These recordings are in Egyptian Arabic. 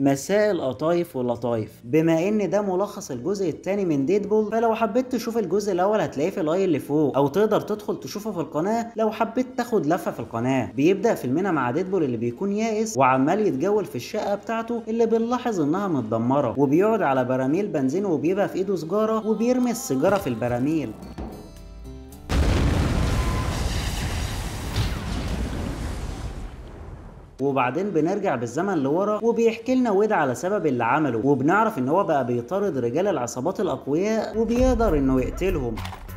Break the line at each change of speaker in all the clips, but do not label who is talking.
مساء القطايف واللطايف بما ان ده ملخص الجزء الثاني من ديدبول فلو حبيت تشوف الجزء الاول هتلاقيه في الاي اللي فوق او تقدر تدخل تشوفه في القناه لو حبيت تاخد لفه في القناه بيبدا فيلمنا مع ديدبول اللي بيكون يائس وعمال يتجول في الشقه بتاعته اللي بنلاحظ انها متدمره وبيقعد على براميل بنزين وبيبقى في ايده سيجاره وبيرمي السيجاره في البراميل وبعدين بنرجع بالزمن لورا وبيحكي لنا ويد على سبب اللي عمله وبنعرف ان هو بقى بيطارد رجال العصابات الاقوياء وبيقدر انه يقتلهم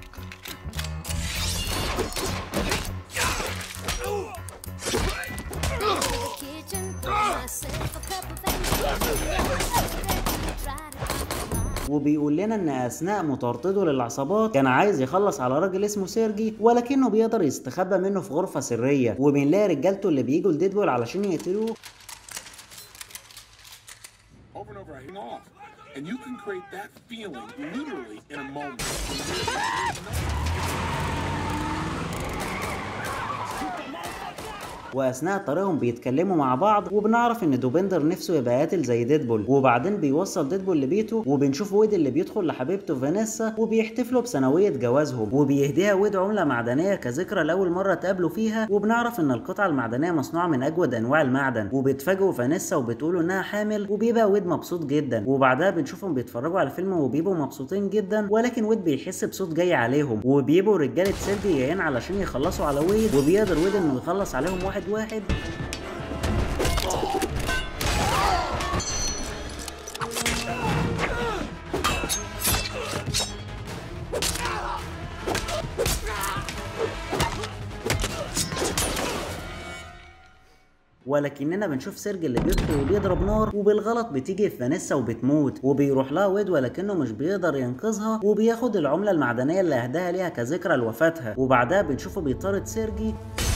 kitchen, myself a cup of things.
وبيقول لنا ان اثناء مطاردته للعصابات كان عايز يخلص على راجل اسمه سيرجي ولكنه بيقدر يستخبى منه في غرفه سريه وبنلاقي رجالته اللي بيجوا لديدبول علشان يقتلوه
over and over, I hang off. And you can create that feeling literally in a moment.
واثناء طريقهم بيتكلموا مع بعض وبنعرف ان دوبندر نفسه يبقى قاتل زي ديدبول وبعدين بيوصل ديدبول لبيته وبنشوف ويد اللي بيدخل لحبيبته فانيسا وبيحتفلوا بسنويه جوازهم وبيهديها ويد عمله معدنيه كذكرى لاول مره اتقابلوا فيها وبنعرف ان القطعه المعدنيه مصنوعه من اجود انواع المعدن وبيتفاجئوا فانيسا وبتقولوا انها حامل وبيبقى ويد مبسوط جدا وبعدها بنشوفهم بيتفرجوا على فيلم وبيبقوا مبسوطين جدا ولكن ويد بيحس بصوت جاي عليهم وبيبقوا رجاله سيرجي جايين علشان يخلصوا على ويد وبيقدر ويد انه يخلص عليهم واحد واحد ولكننا بنشوف سيرج اللي بيدخل وبيضرب نار وبالغلط بتيجي في فانيسا وبتموت وبيروح لها ويد ولكنه مش بيقدر ينقذها وبياخد العمله المعدنيه اللي اهداها ليها كذكرى لوفاتها وبعدها بنشوفه بيطارد سيرجي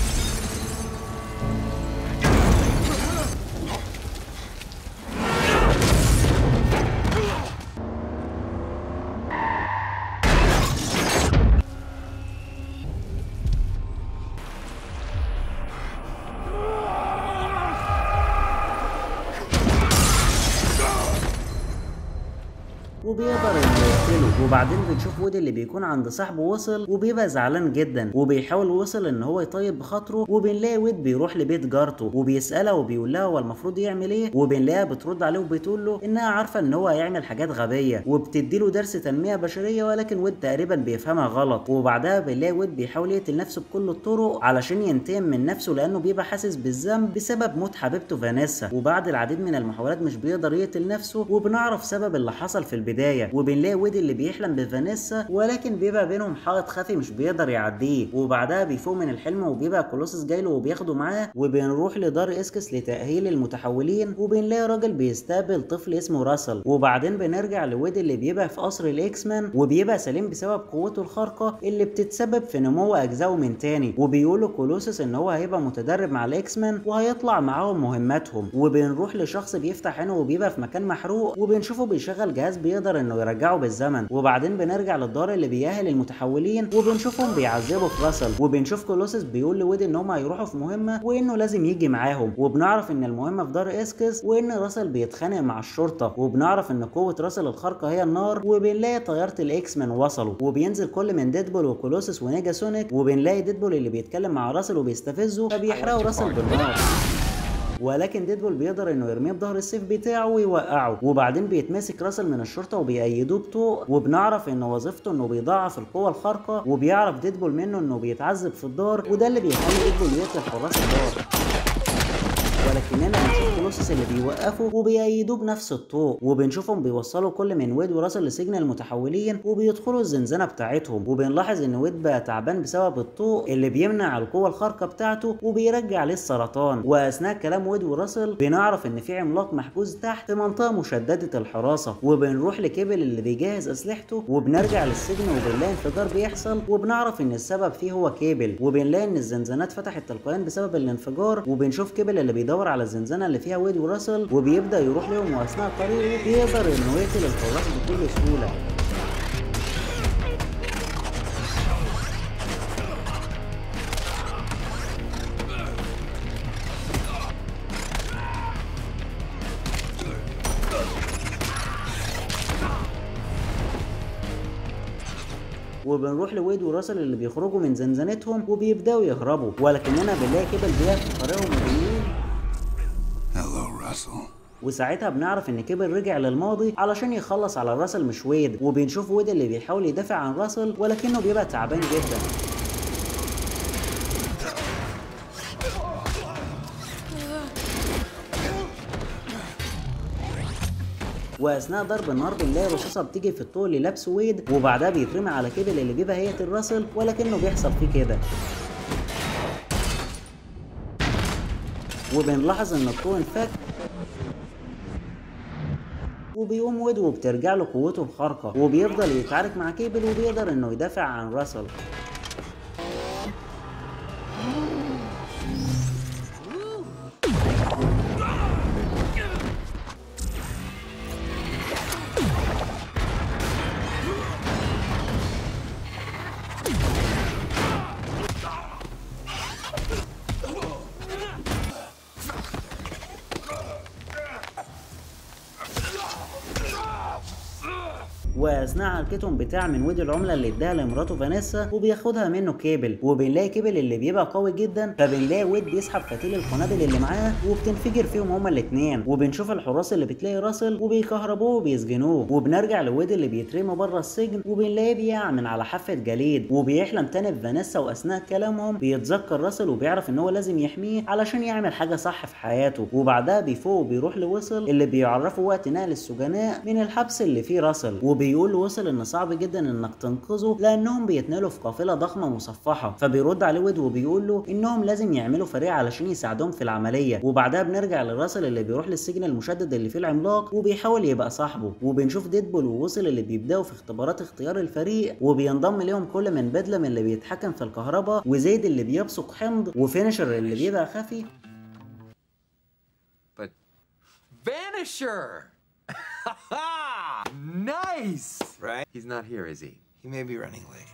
وبيقدر انه يقتله وبعدين بنشوف وودي اللي بيكون عند صاحبه وصل وبيبقى زعلان جدا وبيحاول وصل ان هو يطيب بخاطره وبنلاقي ويد بيروح لبيت جارته وبيسالها وبيقول لها هو المفروض يعمل ايه وبنلاقيها بترد عليه وبتقول له انها عارفه ان هو هيعمل حاجات غبيه وبتدي له درس تنميه بشريه ولكن ويد تقريبا بيفهمها غلط وبعدها بنلاقي ويد بيحاول يقتل نفسه بكل الطرق علشان ينتقم من نفسه لانه بيبقى حاسس بالذنب بسبب موت حبيبته فانيسا وبعد العديد من المحاولات مش بيقدر يقتل نفسه وبنعرف سبب اللي حصل في البدايه وبنلاقي ويد اللي بيحلم بفانيسا ولكن بيبقى بينهم حائط خفي مش بيقدر يعديه وبعدها بيفوق من الحلم وبيبقى كولوسس جاي له وبياخده معاه وبنروح لدار اسكس لتاهيل المتحولين وبنلاقي راجل بيستقبل طفل اسمه راسل وبعدين بنرجع لويد اللي بيبقى في قصر الاكس مان وبيبقى سليم بسبب قوته الخارقه اللي بتتسبب في نمو اجزائه من تاني وبيقولوا كولوسس ان هو هيبقى متدرب مع الاكس مان وهيطلع معاهم مهماتهم وبنروح لشخص بيفتح عينه وبيبقى في مكان محروق وبنشوفه بيشغل جهاز بيقدر انه يرجعه بالزمن وبعدين بنرجع للدار اللي بيأهل المتحولين وبنشوفهم بيعذبوا في راسل وبنشوف كولوسس بيقول لويد ان هم هيروحوا في مهمه وانه لازم يجي معاهم وبنعرف ان المهمه في دار اسكس وان راسل بيتخانق مع الشرطه وبنعرف ان قوه راسل الخارقه هي النار وبنلاقي طياره الاكس مان وصلوا وبينزل كل من ديدبول وكولوسس ونيجا سونيك وبنلاقي ديدبول اللي بيتكلم مع راسل وبيستفزه فبيحرقوا راسل بالنار ولكن ديدبول بيقدر انه يرميه بظهر السيف بتاعه ويوقعه وبعدين بيتمسك راسل من الشرطه وبيأيدوه بطوق وبنعرف ان وظيفته انه بيضاعف القوه الخارقه وبيعرف ديدبول منه انه بيتعذب في الدار وده اللي بيخلي ديدبول يقتل حراس الدار ولكننا بنشوف كولوسس اللي بيوقفوا وبيأيدوه بنفس الطوق وبنشوفهم بيوصلوا كل من ويد وراسل لسجن المتحولين وبيدخلوا الزنزانه بتاعتهم وبنلاحظ ان ويد بقى تعبان بسبب الطوق اللي بيمنع القوه الخارقه بتاعته وبيرجع عليه السرطان واثناء كلام ويد وراسل بنعرف ان في عملاق محجوز تحت في منطقه مشدده الحراسه وبنروح لكيبل اللي بيجهز اسلحته وبنرجع للسجن وبنلاقي انفجار بيحصل وبنعرف ان السبب فيه هو كيبل وبنلاقي ان الزنزانات فتحت تلقائيا بسبب الانفجار وبنشوف كيبل اللي بيدور على الزنزانه اللي فيها ويد وراسل وبيبدا يروح لهم واثناء طريقه بيقدر انه يقتل الحراس بكل سهوله وبنروح لويد وراسل اللي بيخرجوا من زنزانتهم وبيبداوا يهربوا ولكننا بنلاقي كيبل بيقف في طريقهم وبيقول
Hello, Russell.
وساعتها بنعرف ان كيبل رجع للماضي علشان يخلص على راسل مش ويد وبنشوف ويد اللي بيحاول يدافع عن راسل ولكنه بيبقى تعبان جدا واثناء ضرب النار بنلاقي رصاصه بتيجي في الطول اللي لابسه ويد وبعدها بيترمي على كيبل اللي بيبقى هي الراسل ولكنه بيحصل فيه كده وبنلاحظ ان الطول انفك وبيقوم ويد وبترجع له قوته الخارقة وبيفضل يتعارك مع كيبل وبيقدر انه يدافع عن راسل واثناء عركتهم بتاع من ويد العمله اللي اداها لمراته فانيسا وبياخدها منه كيبل وبنلاقي كيبل اللي بيبقى قوي جدا فبنلاقي ويد بيسحب فتيل القنابل اللي معاه وبتنفجر فيهم هما الاثنين وبنشوف الحراس اللي بتلاقي راسل وبيكهربوه وبيسجنوه وبنرجع لويد اللي بيترمي بره السجن وبنلاقيه بيقع من على حافه جليد وبيحلم تاني بفانيسا واثناء كلامهم بيتذكر راسل وبيعرف ان هو لازم يحميه علشان يعمل حاجه صح في حياته وبعدها بيفوق وبيروح لوصل اللي بيعرفه وقت نقل السجناء من الحبس اللي فيه راسل وبيقول لوصل ان صعب جدا انك تنقذه لانهم بيتنقلوا في قافله ضخمه مصفحه فبيرد عليه ويد وبيقول له انهم لازم يعملوا فريق علشان يساعدهم في العمليه وبعدها بنرجع لراسل اللي بيروح للسجن المشدد اللي فيه العملاق وبيحاول يبقى صاحبه وبنشوف ديدبول ووصل اللي بيبداوا في اختبارات اختيار الفريق وبينضم ليهم كل من بدلم اللي بيتحكم في الكهرباء وزيد اللي بيبصق حمض وفينشر اللي بيبقى خفي
But Vanisher! nice! Right? He's not here, is he?
He may be running late.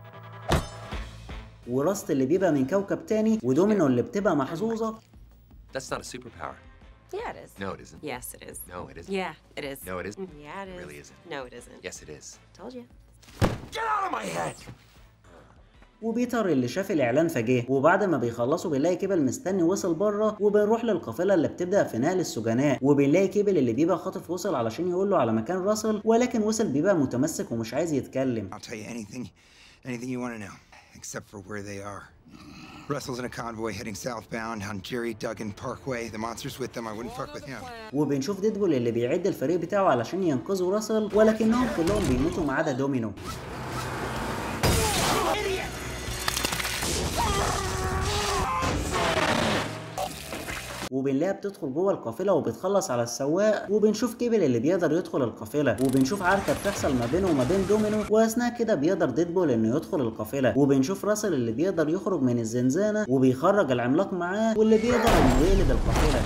وراست اللي بيبقى من كوكب تاني ودومينو اللي بتبقى محظوظه
That's not a superpower.
Yeah, it is.
No, it isn't.
Yes, it is.
No, it isn't.
Yeah, it is.
No, it isn't.
Yeah, it is.
really isn't.
No, it isn't.
Yes, it is.
Told you.
Get out of my head!
وبيتر اللي شاف الاعلان فجاه وبعد ما بيخلصوا بنلاقي كيبل مستني وصل بره وبنروح للقافله اللي بتبدا في نقل السجناء وبنلاقي كيبل اللي بيبقى خاطف وصل علشان يقول له على مكان راسل ولكن وصل بيبقى متمسك ومش عايز يتكلم
I'll tell you anything, anything you want to know, except for where they are. Russell's in a convoy heading southbound on Jerry Duggan Parkway. The monster's with them. I wouldn't fuck with him.
وبنشوف ديدبول اللي بيعد الفريق بتاعه علشان ينقذوا راسل ولكنهم كلهم بيموتوا ما عدا دومينو وبنلاقيها بتدخل جوه القافله وبتخلص على السواق وبنشوف كيبل اللي بيقدر يدخل القافله وبنشوف عركه بتحصل ما بينه وما بين دومينو واثناء كده بيقدر ديدبول انه يدخل القافله وبنشوف راسل اللي بيقدر يخرج من الزنزانه وبيخرج العملاق معاه واللي بيقدر انه يقلب القافله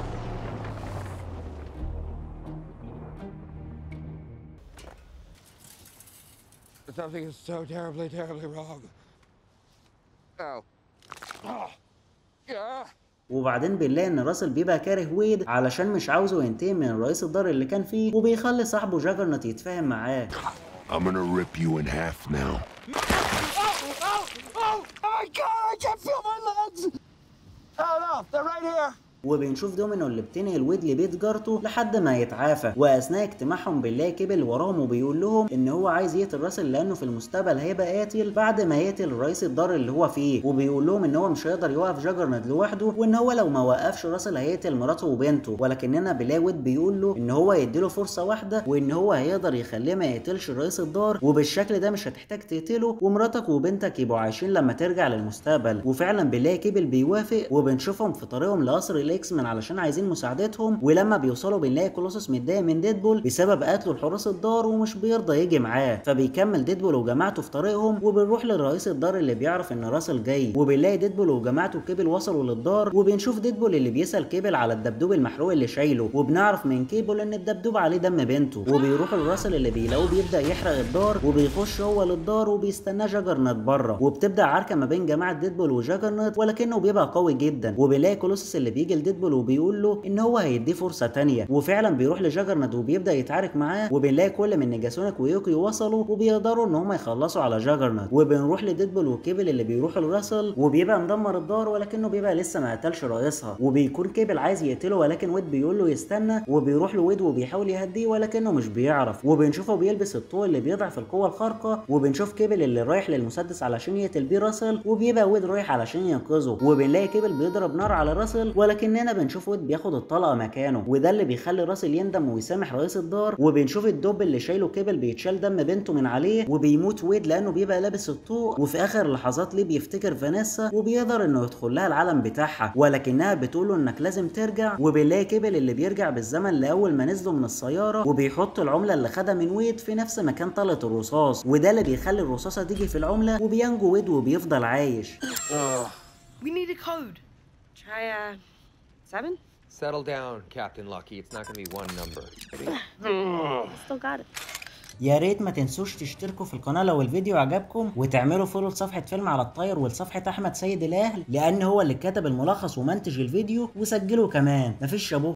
Something is so terribly, terribly wrong. Oh. Oh. Yeah.
وبعدين بنلاقي ان راسل بيبقى كاره ويد علشان مش عاوزه ينتقم من رئيس الدار اللي كان فيه وبيخلي صاحبه جاجرنت يتفاهم معاه
I'm gonna rip you in half now.
Oh, oh, oh my god, I can't feel my legs! Oh no, they're right here.
وبنشوف دومينو اللي بتنقل ويد لبيت جارته لحد ما يتعافى واثناء اجتماعهم بنلاقي كيبل وراهم وبيقول لهم ان هو عايز يقتل راسل لانه في المستقبل هيبقى قاتل بعد ما يقتل رئيس الدار اللي هو فيه وبيقول لهم ان هو مش هيقدر يوقف جاجرنت لوحده وان هو لو ما وقفش راسل هيقتل مراته وبنته ولكننا بنلاقي ويد بيقول له ان هو يديله فرصه واحده وان هو هيقدر يخليه ما يقتلش رئيس الدار وبالشكل ده مش هتحتاج تقتله ومراتك وبنتك يبقوا عايشين لما ترجع للمستقبل وفعلا بنلاقي كيبل بيوافق وبنشوفهم في طريقهم لقصر الاكس من علشان عايزين مساعدتهم ولما بيوصلوا بنلاقي كولوسوس متضايق من ديدبول بسبب قتله لحراس الدار ومش بيرضى يجي معاه فبيكمل ديدبول وجماعته في طريقهم وبنروح لرئيس الدار اللي بيعرف ان راسل جاي وبنلاقي ديدبول وجماعته كيبل وصلوا للدار وبنشوف ديدبول اللي بيسال كيبل على الدبدوب المحروق اللي شايله وبنعرف من كيبل ان الدبدوب عليه دم بنته وبيروحوا لراسل اللي بيلاقوه بيبدا يحرق الدار وبيخش هو للدار وبيستناه جاجرنت بره وبتبدا عركه ما بين جماعه ديدبول وجاجرنت ولكنه بيبقى قوي جدا وبنلاقي كولوسوس اللي بيجي لديدبول وبيقول له ان هو هيديه فرصه تانية وفعلا بيروح لجاجرنات وبيبدا يتعارك معاه وبنلاقي كل من نيجاسونيك ويوكي وصلوا وبيقدروا ان هم يخلصوا على جاجرنات وبنروح لديدبول وكيبل اللي بيروحوا لراسل وبيبقى مدمر الدار ولكنه بيبقى لسه ما قتلش رئيسها وبيكون كيبل عايز يقتله ولكن ويد بيقول له يستنى وبيروح لويد وبيحاول يهديه ولكنه مش بيعرف وبنشوفه بيلبس الطوق اللي بيضعف القوه الخارقه وبنشوف كيبل اللي رايح للمسدس علشان يقتل بيه راسل وبيبقى ويد رايح علشان ينقذه وبنلاقي كيبل بيضرب نار على راسل ولكننا بنشوف ويد بياخد الطلقه مكانه وده اللي بيخلي راسل يندم ويسامح رئيس الدار وبنشوف الدب اللي شايله كيبل بيتشال دم بنته من عليه وبيموت ويد لانه بيبقى لابس الطوق وفي اخر لحظات ليه بيفتكر فانيسا وبيقدر انه يدخل لها العالم بتاعها ولكنها بتقول له انك لازم ترجع وبنلاقي كيبل اللي بيرجع بالزمن لاول ما نزلوا من السياره وبيحط العمله اللي خدها من ويد في نفس مكان طلة الرصاص وده اللي بيخلي الرصاصه تيجي في العمله وبينجو ويد وبيفضل عايش
We need a code. Try uh seven.
Settle down, Captain Lucky. It's not gonna be one number.
Still got it.
يا ريت ما تنسوش تشتركوا في القناه لو الفيديو عجبكم وتعملوا فولو لصفحه فيلم على الطاير ولصفحه احمد سيد الاهل لان هو اللي كتب الملخص ومنتج الفيديو وسجله كمان مفيش شابوه